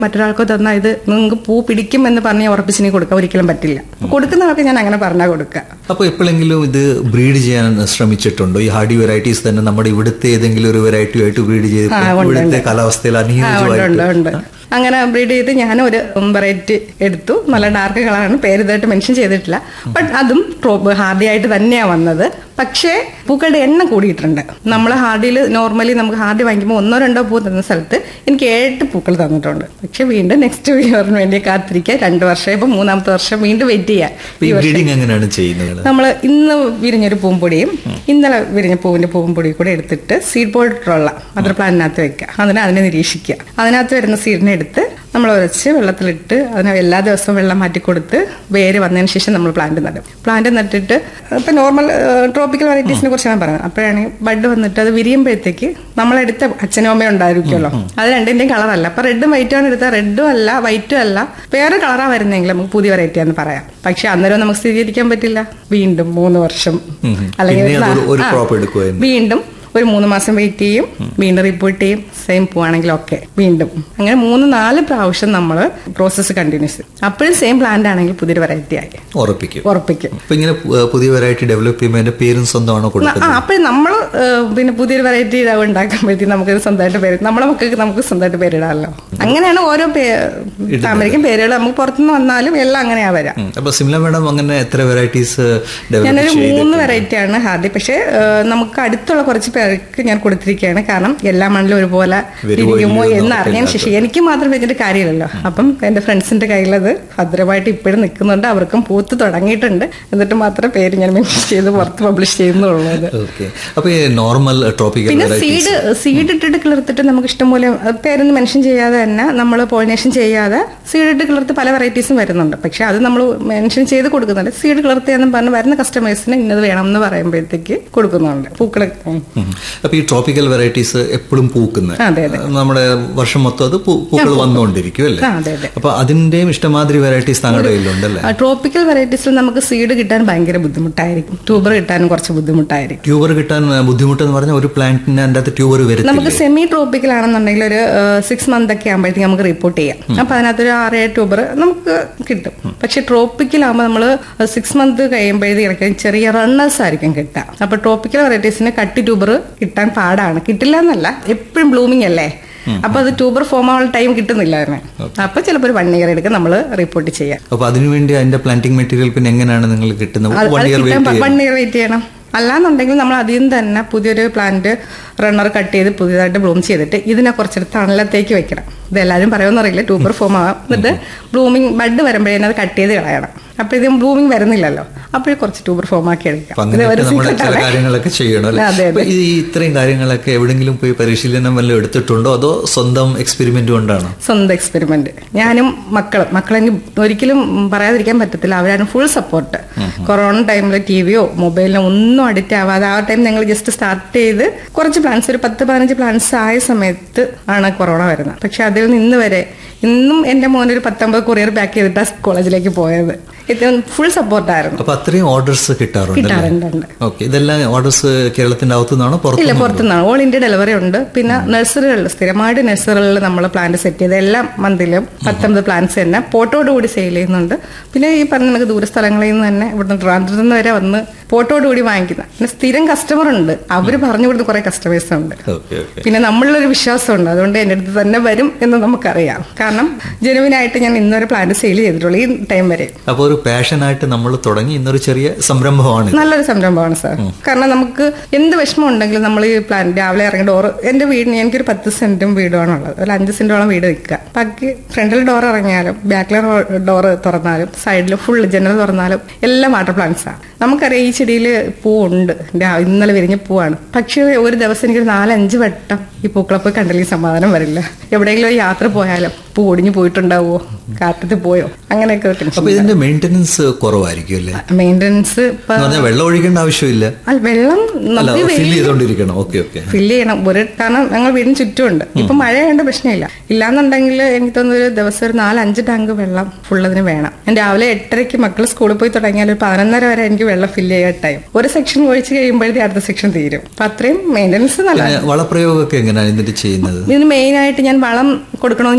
മറ്റൊരാൾക്ക് തന്നാൽ ഇത് നിങ്ങൾക്ക് പൂ പിടിക്കും എന്ന് പറഞ്ഞ് ഉറപ്പിച്ചിനി കൊടുക്കാൻ ഒരിക്കലും പറ്റില്ല കൊടുക്കുന്ന ആൾക്ക് ഞാൻ അങ്ങനെ പറഞ്ഞാൽ കൊടുക്കുക അപ്പൊ എപ്പോഴെങ്കിലും ഇത് ബ്രീഡ് ചെയ്യാൻ ശ്രമിച്ചിട്ടുണ്ടോ ഈ ഹാർഡി വെറൈറ്റീസ് തന്നെ നമ്മുടെ ഇവിടുത്തെ ഏതെങ്കിലും ഒരു വെറൈറ്റി ആയിട്ട് ബ്രീഡ് ചെയ്ത് ആ, ഉണ്ട്, ഇവിടുത്തെ കാലാവസ്ഥയിൽ ആ, ഉണ്ട് അനുയോജ്യമായിട്ട് ഉണ്ട് ഉണ്ട് അങ്ങനെ ബ്രീഡ് ചെയ്ത് ഞാനും ഒരു വെറൈറ്റി എടുത്തു നല്ല ഡാർക്ക് കളറാണ് പേര് ഇതായിട്ട് മെൻഷൻ ചെയ്തിട്ടില്ല ബട്ട് അതും ഹാർഡി ആയിട്ട് തന്നെയാണ് വന്നത് പക്ഷേ പൂക്കളുടെ എണ്ണം കൂടിയിട്ടുണ്ട് നമ്മൾ ഹാർഡിയിൽ നോർമലി നമുക്ക് ഹാർഡി വാങ്ങിക്കുമ്പോൾ ഒന്നോ രണ്ടോ പൂ തന്ന സ്ഥലത്ത് എനിക്ക് ഏഴ് പൂക്കൾ തന്നിട്ടുണ്ട് പക്ഷെ വീണ്ടും നെക്സ്റ്റ് ഇയറിന് വേണ്ടി കാത്തിരിക്കുക രണ്ട് വർഷം ഇപ്പം മൂന്നാമത്തെ വർഷം വീണ്ടും വെയിറ്റ് ചെയ്യാം അപ്പൊ ഈ ബ്രീഡിംഗ് എങ്ങനെയാണ് ചെയ്യുന്നത് നമ്മൾ ഇന്ന് വിരിഞ്ഞൊരു പൂമ്പൊടിയും ഇന്നലെ വിരിഞ്ഞ പൂവിന്റെ പൂമ്പൊടിയും കൂടെ എടുത്തിട്ട് സീഡ് ബോൾട്ടുള്ള മദർ പ്ലാന്റിനകത്ത് വെക്കുക അതിനെ അതിനെ നിരീക്ഷിക്കുക അതിനകത്ത് വരുന്ന സീഡിനെ എടുത്ത് നമ്മൾ ഉരച്ച് വെള്ളത്തിലിട്ട് അതിന് എല്ലാ ദിവസവും വെള്ളം മാറ്റി കൊടുത്ത് വേര് വന്നതിന് ശേഷം നമ്മൾ പ്ലാന്റ് നടും പ്ലാന്റ് നട്ടിട്ട് ഇപ്പം നോർമൽ ട്രോപ്പിക്കൽ വെറൈറ്റീസിനെ കുറിച്ചാണ് പറയുന്നത് അപ്പോഴാണ് ബഡ് വന്നിട്ട് അത് വിരിയുമ്പോഴത്തേക്ക് നമ്മളെടുത്ത അച്ഛനും അമ്മയും ഉണ്ടായിരിക്കുമല്ലോ അത് രണ്ടിന്റെയും കളറല്ല അപ്പൊ റെഡും വൈറ്റും ആണ് എടുത്താൽ റെഡും അല്ല വൈറ്റും അല്ല വേറെ കളറാ വരുന്നെങ്കിൽ നമുക്ക് പുതിയ വെറൈറ്റി ആണെന്ന് പറയാം പക്ഷെ അന്നേരം നമുക്ക് സ്ഥിരീകരിക്കാൻ പറ്റില്ല വീണ്ടും മൂന്ന് വർഷം ഉം. അല്ലെങ്കിൽ പിന്നെ അത് ഒരു ആ, crop എടുക്കുമായിരുന്നു. വീണ്ടും ഒരു മൂന്ന് മാസം വെയിറ്റ് ചെയ്യും വീണ്ടും റിപ്പോർട്ട് ചെയ്യും സെയിം പോവാണെങ്കിൽ ഓക്കെ വീണ്ടും അങ്ങനെ മൂന്ന് നാല് പ്രാവശ്യം നമ്മൾ പ്രോസസ്സ് കണ്ടിന്യൂസ് അപ്പോഴും സെയിം പ്ലാന്റ് ആണെങ്കിൽ പുതിയൊരു വെറൈറ്റി ആയി ഉറപ്പിക്കും ഉറപ്പിക്കും അപ്പൊ ഇങ്ങനെ പു- പുതിയ വെറൈറ്റി ഡെവലപ്പ് ചെയ്യുമ്പോൾ അതിന്റെ പേരും സ്വന്തമാണോ ആ കൊടുക്കുന്നത് അപ്പോഴും നമ്മൾ പിന്നെ പുതിയൊരു വെറൈറ്റി ഉണ്ടാക്കുമ്പോഴത്തേക്കും നമുക്ക് സ്വന്തമായിട്ട് പേര് നമ്മളെ മക്കൾക്ക് നമുക്ക് സ്വന്തമായിട്ട് പേരിടാമല്ലോ അങ്ങനെയാണ് ഓരോ താമരയ്ക്കും പേരുകൾ നമുക്ക് പുറത്തുനിന്ന് വന്നാലും എല്ലാം അങ്ങനെയാ വരാം ഉം. അപ്പൊ സിംല മാഡം അങ്ങനെ എത്ര വെറൈറ്റീസ് ഡെവലപ്പ് ഞാനൊരു ചെയ്ത് മൂന്ന് വെറൈറ്റി ആണ് ഹാർഡി പക്ഷേ ആ, നമുക്ക് അടുത്തുള്ള കുറച്ച് പേർക്ക് ഞാൻ കൊടുത്തിരിക്കുകയാണ് കാരണം എല്ലാ മണ്ണിലും ഒരുപോലെ വരുമോ ഇരിക്കുമോ ഇല്ലയോ എന്ന് അറിയാൻ ശേഷി എനിക്ക് മാത്രം വെച്ചിട്ട് കാര്യമില്ലല്ലോ അപ്പം എന്റെ ഫ്രണ്ട്സിന്റെ കയ്യിലത് ഭദ്രമായിട്ട് ഇപ്പോഴും നിൽക്കുന്നുണ്ട് അവർക്കും പൂത്ത് തുടങ്ങിയിട്ടുണ്ട് എന്നിട്ട് മാത്രം പേര് ഞാൻ മെൻഷൻ ചെയ്ത് പുറത്ത് പബ്ലിഷ് ചെയ്യുന്നുള്ളൂ അത് ഓക്കെ അപ്പൊ ഈ നോർമൽ ട്രോപ്പിക്കൽ പിന്നെ വെറൈറ്റീസ് സീഡ് സീഡ് ഇട്ടിട്ട് കിളിർത്തിട്ട് നമുക്ക് ഇഷ്ടംപോലെ അത് പേരൊന്നും മെൻഷൻ ചെയ്യാതെ തന്നെ നമ്മൾ പോളിനേഷൻ ചെയ്യാതെ സീഡ് ഇട്ട് കിളിർത്ത് പല വെറൈറ്റീസും വരുന്നുണ്ട് പക്ഷെ അത് നമ്മൾ മെൻഷൻ ചെയ്ത് കൊടുക്കുന്നുണ്ട് സീഡ് കിളിർത്തിയെന്നും പറഞ്ഞ് വരുന്ന കസ്റ്റമേഴ്സിന് ഇന്നത് വേണം എന്ന് പറയുമ്പോഴത്തേക്ക് കൊടുക്കുന്നുണ്ട് പൂക്കൾ ഉം. അപ്പൊ ഈ ട്രോപ്പിക്കൽ വെറൈറ്റീസ് എപ്പോഴും പൂക്കുന്നത് അതെ, അതെ. നമ്മുടെ വർഷം മൊത്തം അത് പൂ- പൂക്കൾ വന്നുകൊണ്ടിരിക്കും അല്ലേ ആ, അതെ, അതെ. അപ്പൊ അതിന്റെയും ഇഷ്ടമാതിരി വെറൈറ്റീസ് താങ്കളുടെ കയ്യിലുണ്ടല്ലേ ട്രോപ്പിക്കൽ വെറൈറ്റീസിൽ നമുക്ക് സീഡ് കിട്ടാൻ ഭയങ്കര ബുദ്ധിമുട്ടായിരിക്കും ട്യൂബർ കിട്ടാനും കുറച്ച് ബുദ്ധിമുട്ടായിരിക്കും ട്യൂബർ കിട്ടാൻ ബുദ്ധിമുട്ടെന്ന് പറഞ്ഞാൽ ഒരു പ്ലാന്റിന് അതിന്റെ അകത്ത് ട്യൂബർ വരത്തില്ല നമുക്ക് സെമി ട്രോപ്പിക്കൽ ആണെന്നുണ്ടെങ്കിൽ ഒരു സിക്സ് മന്ത് ഒക്കെ ആകുമ്പോഴത്തേക്ക് നമുക്ക് റിപ്പോർട്ട് ചെയ്യാം അപ്പൊ അതിനകത്തൊരു ആറേഴ് ട്യൂബർ നമുക്ക് കിട്ടും പക്ഷെ ട്രോപ്പിക്കൽ ആകുമ്പോൾ നമ്മൾ സിക്സ് മന്ത് കഴിയുമ്പോഴത്തേക്കും ചെറിയ റണ്ണേഴ്സ് ആയിരിക്കും കിട്ടുക അപ്പൊ ട്രോപ്പിക്കൽ വെറൈറ്റീസിന് കട്ടി ട്യൂബർ കിട്ടാൻ പാടാണ് കിട്ടില്ല എന്നല്ല എപ്പോഴും ബ്ലൂമിംഗ് അല്ലേ അപ്പൊ അത് ട്യൂബർ ഫോം ആവാനുള്ള ടൈം കിട്ടുന്നില്ല അതിന് അപ്പൊ ചിലപ്പോൾ ഒരു വൺ ഇയർ എടുക്കും നമ്മൾ റിപ്പോർട്ട് ചെയ്യാം അപ്പൊ അതിനുവേണ്ടി അതിന്റെ പ്ലാന്റിംഗ് മെറ്റീരിയൽ പിന്നെ എങ്ങനെയാണ് നിങ്ങൾ കിട്ടുന്നത് അത് വൺ അത് ഇയർ കിട്ടാൻ വെയിറ്റ് വൺ ഇയർ വെയിറ്റ് ചെയ്യണം അല്ലാന്നുണ്ടെങ്കിൽ നമ്മൾ അതിൽ തന്നെ പുതിയൊരു പ്ലാന്റ് റണ്ണർ കട്ട് ചെയ്ത് പുതിയതായിട്ട് ബ്ലൂം ചെയ്തിട്ട് ഇതിനെ കുറച്ചെടുത്ത് തണലത്തേക്ക് വെക്കണം ഇത് എല്ലാവരും പറയുമെന്നറിയില്ല ട്യൂബർ ഫോം ആവാം എന്നിട്ട് ബ്ലൂമിങ് ബഡ് വരുമ്പോഴേ അത് കട്ട് ചെയ്ത് കളയണം അപ്പൊ ഇത് ബ്ലൂമിങ് വരുന്നില്ലല്ലോ അപ്പോഴേ കുറച്ച് ട്യൂബർ ഫോം ആക്കി എടുക്കാം അപ്പൊ ഇത് അങ്ങനെയൊക്കെ ഒരു നമ്മൾ secret ചില ആണ്. കാര്യങ്ങളൊക്കെ ചെയ്യണം അല്ലേ അതെ, അപ്പൊ ഈ ഇത്രയും കാര്യങ്ങളൊക്കെ എവിടെങ്കിലും പോയി പരിശീലനം വല്ലതും എടുത്തിട്ടുണ്ടോ അതോ സ്വന്തം എക്സ്പെരിമെന്റ് കൊണ്ടാണോ സ്വന്തം എക്സ്പെരിമെന്റ് ഞാനും മക്കളും മക്കളെനിക്ക് ഒരിക്കലും പറയാതിരിക്കാൻ പറ്റത്തില്ല അവരാണ് ഫുൾ സപ്പോർട്ട് കൊറോണ ടൈമിൽ ടി വിയോ മൊബൈലിനോ ഒന്നും അഡിക്റ്റ് ആവാതെ ആ ടൈം ഞങ്ങൾ ജസ്റ്റ് സ്റ്റാർട്ട് ചെയ്ത് കുറച്ച് പ്ലാൻസ് ഒരു പത്ത് പതിനഞ്ച് പ്ലാൻസ് ആയ സമയത്ത് ആണ് കൊറോണ വരുന്നത് പക്ഷെ അതിൽ നിന്ന് വരെ ഇന്നും എന്റെ മോൻ ഒരു പത്തൊമ്പത് കൊറിയർ പാക്ക് ചെയ്തിട്ടാണ് കോളേജിലേക്ക് പോയത് ഇത് ഫുൾ സപ്പോർട്ടായിരുന്നു അപ്പൊ അത്രയും ഓർഡേഴ്സ് കിട്ടാറുണ്ട് കിട്ടാറുണ്ട് ഓക്കെ ഇതെല്ലാം ഓർഡേഴ്സ് കേരളത്തിന്റെ അകത്തുനിന്നാണോ ഇല്ല പുറത്ത് പുറത്തുനിന്നാണ് ഓൾ ഇന്ത്യ ഡെലിവറി ഉണ്ട് പിന്നെ നഴ്സറികളിൽ സ്ഥിരമായിട്ട് നഴ്സറികളിൽ നമ്മൾ പ്ലാന്റ് സെറ്റ് ചെയ്ത് എല്ലാ മന്തിലും പത്തൊമ്പത് പ്ലാന്റ്സ് തന്നെ പോട്ടോട് കൂടി സെയിൽ ചെയ്യുന്നുണ്ട് പിന്നെ ഈ പറഞ്ഞ നമുക്ക് ദൂരസ്ഥലങ്ങളിൽ നിന്ന് തന്നെ ഇവിടുന്ന് ട്രാൻസ്ഫറിൽ നിന്ന് വരെ വന്ന് പോട്ടോട് കൂടി വാങ്ങിക്കുന്ന പിന്നെ സ്ഥിരം കസ്റ്റമർ ഉണ്ട് അവർ പറഞ്ഞു കൊടുത്ത കുറെ കസ്റ്റമേഴ്സ് ഉണ്ട് ഓക്കെ ഓക്കെ പിന്നെ നമ്മളിലൊരു വിശ്വാസമുണ്ട് അതുകൊണ്ട് എൻ്റെ അടുത്ത് തന്നെ വരും എന്ന് നമുക്കറിയാം കാരണം ജനുവിനായിട്ട് ഞാൻ ഇന്നൊരു പ്ലാന്റ് സെയിൽ ചെയ്തിട്ടുള്ളൂ ഈ ടൈം വരെ അപ്പൊ ഒരു പാഷനായിട്ട് നമ്മൾ തുടങ്ങി ഇന്നൊരു ചെറിയ സംരംഭമാണ് ഇത്. നല്ലൊരു സംരംഭമാണ് സാർ കാരണം നമുക്ക് എന്ത് വിഷമം ഉണ്ടെങ്കിലും നമ്മൾ ഈ പ്ലാൻ രാവിലെ ഇറങ്ങി ഡോർ എന്റെ വീടിന് എനിക്കൊരു പത്ത് സെന്റും വീടുമാണ് ഉള്ളത് ഒരു അഞ്ച് സെന്റോളം വീട് നിൽക്കുക ബാക്കി ഫ്രണ്ടിൽ ഡോർ ഇറങ്ങിയാലും ബാക്കിലെ ഡോർ തുറന്നാലും സൈഡിൽ ഫുൾ ജനൽ തുറന്നാലും എല്ലാം വാട്ടർ പ്ലാന്റ്സാണ് നമുക്കറിയാം ഈ ചെടിയിൽ പൂവുണ്ട് രാ- ഇന്നലെ വിരിഞ്ഞ പൂവാണ് പക്ഷേ ഒരു ദിവസം എനിക്കൊരു നാലഞ്ച് വട്ടം ഈ പൂക്കളെ പോയി കണ്ടില്ലെങ്കിൽ സമാധാനം വരില്ല എവിടെയെങ്കിലും ഒരു യാത്ര പോയാലും പൂ ഒടിഞ്ഞു പോയിട്ടുണ്ടാവോ കാറ്റത്ത് പോയോ അങ്ങനെയൊക്കെ ഒരു ടെൻഷൻ അപ്പൊ ഇതിന്റെ മെയിൻ്റനൻസ് കുറവായിരിക്കും അല്ലേ മെയിൻ്റനൻസ് ഇപ്പൊ എന്ന് പറഞ്ഞാൽ വെള്ളം ഒഴിക്കേണ്ട ആവശ്യമില്ല അല്ല വെള്ളം അല്ല നമുക്ക് ഫിൽ ചെയ്തോണ്ടിരിക്കണം ഓക്കെ ഓക്കെ ഫില്ല് ചെയ്യണം ഒരു കാരണം ഞങ്ങൾ വീടിന് ചുറ്റുമുണ്ട് ഇപ്പൊ മഴയായതുകൊണ്ട് പ്രശ്നമില്ല ഇല്ലാന്നുണ്ടെങ്കിൽ എനിക്ക് തോന്നുന്നു ഒരു ദിവസം ഒരു നാലഞ്ച് ടാങ്ക് വെള്ളം ഫുള്ളതിന് വേണം ഞാൻ രാവിലെ എട്ടരയ്ക്ക് മക്കൾ സ്കൂളിൽ പോയി തുടങ്ങിയാൽ ഒരു പതിനൊന്നര വരെ എനിക്ക് വെള്ളം ഫില്ല് ചെയ്യാൻ ടൈം ഒരു സെക്ഷൻ ഒഴിച്ച് കഴിയുമ്പോഴത്തേ അടുത്ത സെക്ഷൻ തീരും അപ്പൊ അത്രയും മെയിൻ്റനൻസ് നല്ല പിന്നെ വളപ്രയോഗമൊക്കെ എങ്ങനെയാണ് ഇതിന്റെ ചെയ്യുന്നത് ഇതിന് മെയിൻ ആയിട്ട് ഞാൻ വളം കൊടുക്കണമെന്ന് ഞാൻ ഒരിക്കലും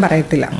ഒരിക്കലും പറയത്തില്ല